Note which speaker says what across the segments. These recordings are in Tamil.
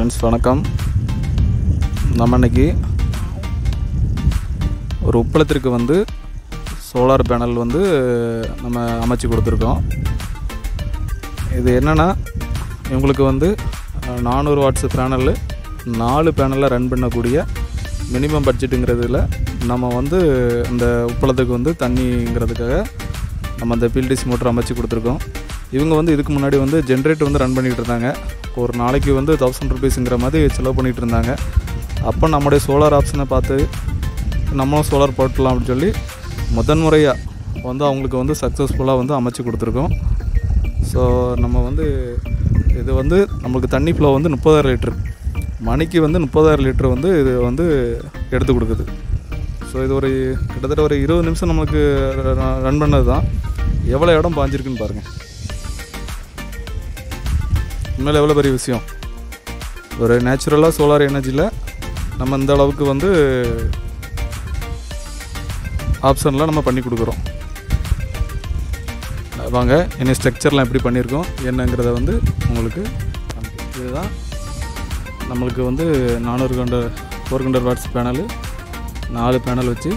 Speaker 1: ஃப்ரெண்ட்ஸ் வணக்கம் நம்ம இன்னைக்கு ஒரு உப்பளத்திற்கு வந்து சோலார் பேனல் வந்து நம்ம அமைச்சு கொடுத்துருக்கோம் இது என்னென்னா இவங்களுக்கு வந்து நானூறு வாட்ஸ் பேனல் நாலு பேனலில் ரன் பண்ணக்கூடிய மினிமம் பட்ஜெட்டுங்கிறதுல நம்ம வந்து இந்த உப்பளத்துக்கு வந்து தண்ணிங்கிறதுக்காக நம்ம அந்த பில்டிசி மோட்டர் அமைச்சு கொடுத்துருக்கோம் இவங்க வந்து இதுக்கு முன்னாடி வந்து ஜென்ரேட்டர் வந்து ரன் பண்ணிகிட்டு இருந்தாங்க ஒரு நாளைக்கு வந்து தௌசண்ட் ருபீஸுங்கிற மாதிரி செலவு பண்ணிகிட்டு இருந்தாங்க அப்போ நம்முடைய சோலார் ஆப்ஷனை பார்த்து நம்மளும் சோலார் போட்டலாம் அப்படின்னு சொல்லி முதன் முறையாக வந்து அவங்களுக்கு வந்து சக்ஸஸ்ஃபுல்லாக வந்து அமைச்சு கொடுத்துருக்கோம் ஸோ நம்ம வந்து இது வந்து நம்மளுக்கு தண்ணி ஃப்ளோ வந்து முப்பதாயிரம் லிட்ரு மணிக்கு வந்து முப்பதாயிரம் லிட்டர் வந்து இது வந்து எடுத்து கொடுக்குது ஸோ இது ஒரு கிட்டத்தட்ட ஒரு இருபது நிமிஷம் நமக்கு ரன் பண்ணது தான் எவ்வளோ இடம் பாஞ்சிருக்குன்னு பாருங்கள் உண்மையில் எவ்வளோ பெரிய விஷயம் ஒரு நேச்சுரலாக சோலார் எனர்ஜியில் நம்ம இந்த அளவுக்கு வந்து ஆப்ஷன்லாம் நம்ம பண்ணி கொடுக்குறோம் வாங்க என்ன ஸ்ட்ரக்சர்லாம் எப்படி பண்ணியிருக்கோம் என்னங்கிறத வந்து உங்களுக்கு காமிக்கிறேன். இதுதான் நம்மளுக்கு வந்து நானூறு கண்டர் ஃபோர் ஹண்ட்ரட் வாட்ஸ் பேனலு நாலு பேனல் வச்சு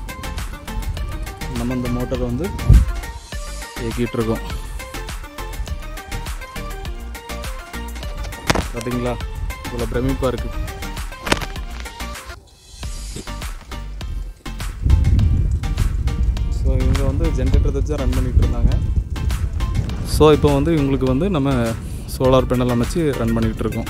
Speaker 1: நம்ம இந்த மோட்டரை வந்து இயக்கிட்டு இருக்கோம் பார்த்தீங்களா இவ்வளோ பிரமிப்பாக இருக்குது ஸோ இவங்க வந்து ஜென்ரேட்டர் வச்சு ரன் பண்ணிகிட்டு இருந்தாங்க ஸோ இப்போ வந்து இவங்களுக்கு வந்து நம்ம சோலார் பேனல் அமைச்சு ரன் பண்ணிக்கிட்டு இருக்கோம்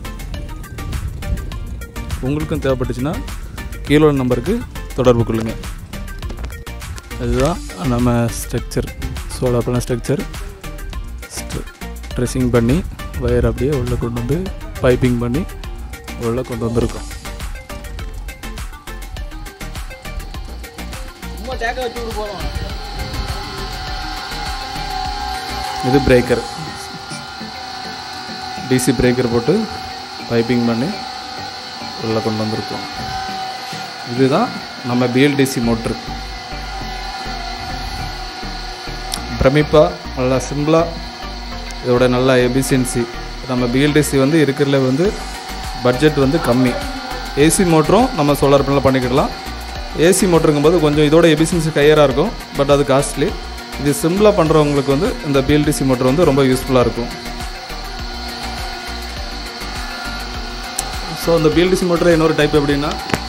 Speaker 1: உங்களுக்கும் தேவைப்பட்டுச்சுன்னா கீழே உள்ள நம்பருக்கு தொடர்பு கொள்ளுங்கள் அதுதான் நம்ம structure solar panel structure dressing பண்ணி வயர் அப்படியே உள்ளே கொண்டு வந்து பைப்பிங் பண்ணி உள்ளே கொண்டு வந்திருக்கோம்
Speaker 2: சும்மா தேக்க வச்சு விட்டு போகிறோம்
Speaker 1: இது பிரேக்கர் டிசி பிரேக்கர் போட்டு பைப்பிங் பண்ணி உள்ளே கொண்டு வந்திருக்கோம் இதுதான் நம்ம பிஎல்டிசி மோட்ரு பிரமிப்பாக நல்லா சிம்பிளாக இதோட நல்ல எபிசியன்சி நம்ம பிஎல்டிசி வந்து இருக்கிறதுல வந்து பட்ஜெட் வந்து கம்மி ஏசி மோட்டரும் நம்ம சோலார் பேனலில் பண்ணிக்கிடலாம் ஏசி மோட்டருங்கும்போது கொஞ்சம் இதோட எபிசியன்சி ஹையராக இருக்கும் பட் அது காஸ்ட்லி இது சிம்பிளாக பண்ணுறவங்களுக்கு வந்து இந்த பிஎல்டிசி மோட்டர் வந்து ரொம்ப யூஸ்ஃபுல்லாக இருக்கும் ஸோ இந்த பிஎல்டிசி மோட்டர் இன்னொரு டைப் எப்படின்னா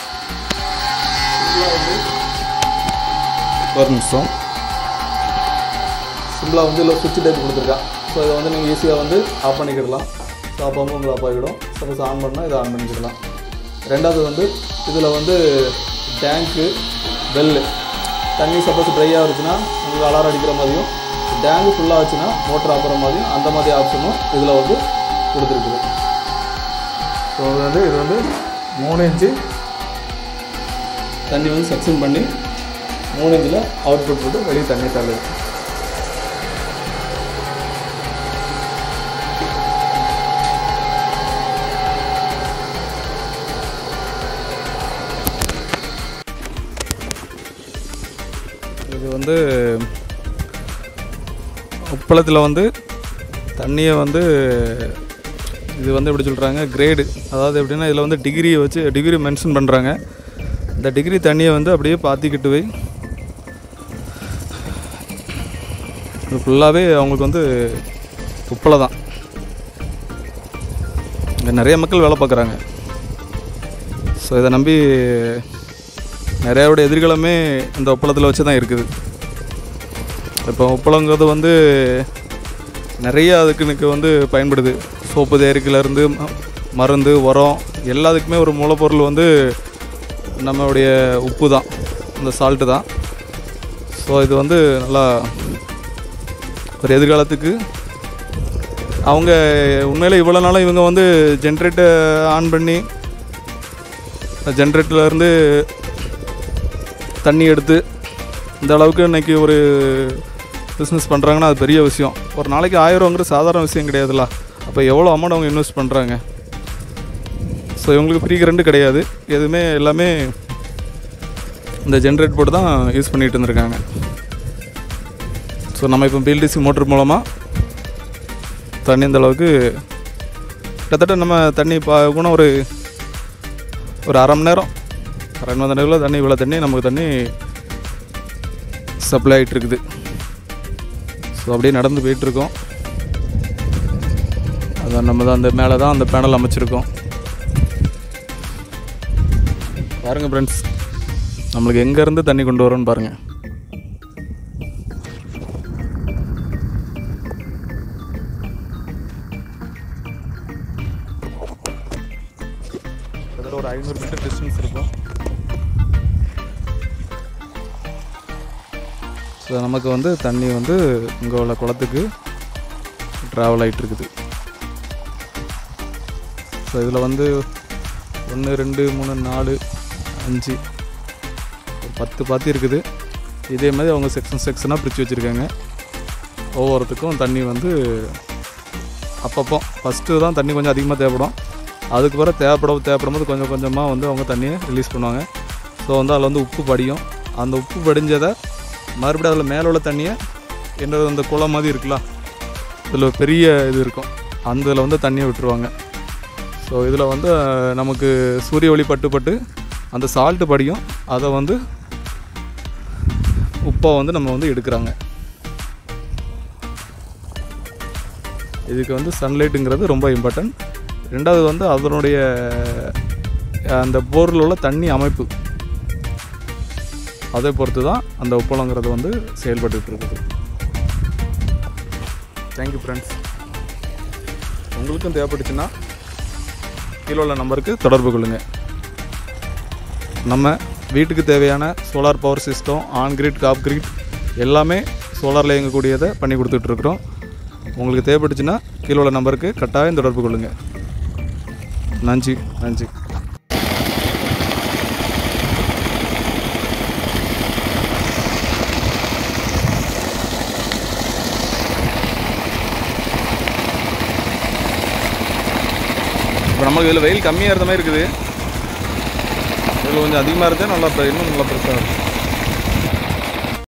Speaker 1: ஒரு நிமிஷம் சிம்பிளாக வந்து இல்லை சுவிட்ச் டைப் கொடுத்துருக்கா ஸோ இதை வந்து நீங்கள் ஈஸியாக வந்து ஆஃப் பண்ணிக்கிடலாம் ஸோ அப்போ வந்து உங்களுக்கு ஆஃப் ஆகிடும் சப்போஸ் ஆன் பண்ணால் இதை ஆன் பண்ணிக்கிடலாம் ரெண்டாவது வந்து இதில் வந்து டேங்க்கு பெல்லு தண்ணி சப்போஸ் ட்ரையாக இருந்துச்சுன்னா உங்களுக்கு அலாரம் அடிக்கிற மாதிரியும் டேங்கு ஃபுல்லாக ஆச்சுன்னா மோட்டர் ஆப்புற மாதிரியும் அந்த மாதிரி ஆப்ஷனும் இதில் வந்து கொடுத்துருக்குது ஸோ அது வந்து இது வந்து மூணு இன்ச்சு தண்ணி வந்து செக்ஷன் பண்ணி மூணு இன்ச்சில் அவுட்புட் போட்டு வெளியே தண்ணி தள்ளுது இது வந்து உப்பளத்தில் வந்து தண்ணியை வந்து இது வந்து எப்படி சொல்கிறாங்க கிரேடு அதாவது எப்படின்னா இதில் வந்து டிகிரியை வச்சு டிகிரி மென்ஷன் பண்ணுறாங்க இந்த டிகிரி தண்ணியை வந்து அப்படியே பாத்திக்கிட்டு போய் இது ஃபுல்லாகவே அவங்களுக்கு வந்து உப்பளை தான் இங்கே நிறைய மக்கள் வேலை பார்க்குறாங்க ஸோ இதை நம்பி நிறையாவோட எதிர்காலமே இந்த உப்பளத்தில் வச்சு தான் இருக்குது இப்போ உப்பளங்கிறது வந்து நிறைய அதுக்குனுக்கு வந்து பயன்படுது சோப்பு தயாரிக்கிலேருந்து மருந்து உரம் எல்லாத்துக்குமே ஒரு மூலப்பொருள் வந்து நம்மளுடைய உப்பு தான் இந்த சால்ட்டு தான் ஸோ இது வந்து நல்லா ஒரு எதிர்காலத்துக்கு அவங்க உண்மையில் இவ்வளோ நாளும் இவங்க வந்து ஜென்ரேட்டர் ஆன் பண்ணி ஜென்ரேட்டர்லேருந்து தண்ணி எடுத்து இந்த அளவுக்கு இன்றைக்கி ஒரு பிஸ்னஸ் பண்ணுறாங்கன்னா அது பெரிய விஷயம் ஒரு நாளைக்கு ஆயிரங்கிற சாதாரண விஷயம் கிடையாதுல்ல அப்போ எவ்வளோ அமௌண்ட் அவங்க இன்வெஸ்ட் பண்ணுறாங்க ஸோ இவங்களுக்கு ஃப்ரீ கரண்ட் கிடையாது எதுவுமே எல்லாமே இந்த ஜென்ரேட் போட்டு தான் யூஸ் பண்ணிகிட்டு இருந்திருக்காங்க ஸோ நம்ம இப்போ பிஎல்டிசி மோட்டர் மூலமாக தண்ணி இந்த அளவுக்கு கிட்டத்தட்ட நம்ம தண்ணி பா கூட ஒரு ஒரு அரை மணி நேரம் அரை மணி நேரம் தண்ணி இவ்வளோ தண்ணி நமக்கு தண்ணி சப்ளை ஆகிட்டு இருக்குது ஸோ அப்படியே நடந்து போயிட்டுருக்கோம் அதான் நம்ம தான் அந்த மேலே தான் அந்த பேனல் அமைச்சிருக்கோம் பாருங்கள் ஃப்ரெண்ட்ஸ் நம்மளுக்கு எங்கேருந்து தண்ணி கொண்டு வரோன்னு பாருங்கள் கிட்டத்தட்ட ஒரு ஐநூறு மீட்டர் டிஸ்டன்ஸ் இருக்கும் ஸோ நமக்கு வந்து தண்ணி வந்து இங்கே உள்ள குளத்துக்கு ட்ராவல் ஆகிட்டு இருக்குது ஸோ இதில் வந்து ஒன்று ரெண்டு மூணு நாலு அஞ்சு ஒரு பத்து பாத்தி இருக்குது இதே மாதிரி அவங்க செக்ஷன் செக்ஷனாக பிரித்து வச்சுருக்காங்க ஒவ்வொருத்துக்கும் தண்ணி வந்து அப்பப்போ ஃபஸ்ட்டு தான் தண்ணி கொஞ்சம் அதிகமாக தேவைப்படும் அதுக்கு பிறகு தேவைப்பட தேவைப்படும் போது கொஞ்சம் கொஞ்சமாக வந்து அவங்க தண்ணியை ரிலீஸ் பண்ணுவாங்க ஸோ வந்து அதில் வந்து உப்பு படியும் அந்த உப்பு படிஞ்சதை மறுபடியும் அதில் மேலே உள்ள தண்ணியை என்னது அந்த குளம் மாதிரி இருக்குல்ல இதில் பெரிய இது இருக்கும் அந்த இதில் வந்து தண்ணியை விட்டுருவாங்க ஸோ இதில் வந்து அஹ், நமக்கு சூரிய ஒளி பட்டு பட்டு அந்த சால்ட்டு படியும் அதை வந்து உப்பை வந்து நம்ம வந்து எடுக்கிறாங்க இதுக்கு வந்து சன்லைட்டுங்கிறது ரொம்ப இம்பார்ட்டன்ட் ரெண்டாவது வந்து அதனுடைய அஹ், அந்த போரில் உள்ள தண்ணி அமைப்பு அதை பொறுத்து தான் அந்த உப்பளங்கிறது வந்து செயல்பட்டுட்டு இருக்குது தேங்க்யூ ஃப்ரெண்ட்ஸ் உங்களுக்கும் தேவைப்பட்டுச்சுன்னா கீழே உள்ள நம்பருக்கு தொடர்பு கொள்ளுங்கள் நம்ம வீட்டுக்கு தேவையான solar power system on grid காப் கிரிட் எல்லாமே சோலாரில் இயங்கக்கூடியதை பண்ணி கொடுத்துட்ருக்குறோம் உங்களுக்கு தேவைப்பட்டுச்சுன்னா கீழே உள்ள நம்பருக்கு கட்டாயம் தொடர்பு கொள்ளுங்கள் நன்றி நன்றி இப்போ நமக்கு இதில் வெயில் கம்மியாக இருந்த மாதிரி இருக்குது இதில் கொஞ்சம் அதிகமாக இருந்தால் நல்லா பெ- இன்னும் நல்லா பெருசாக இருக்கும்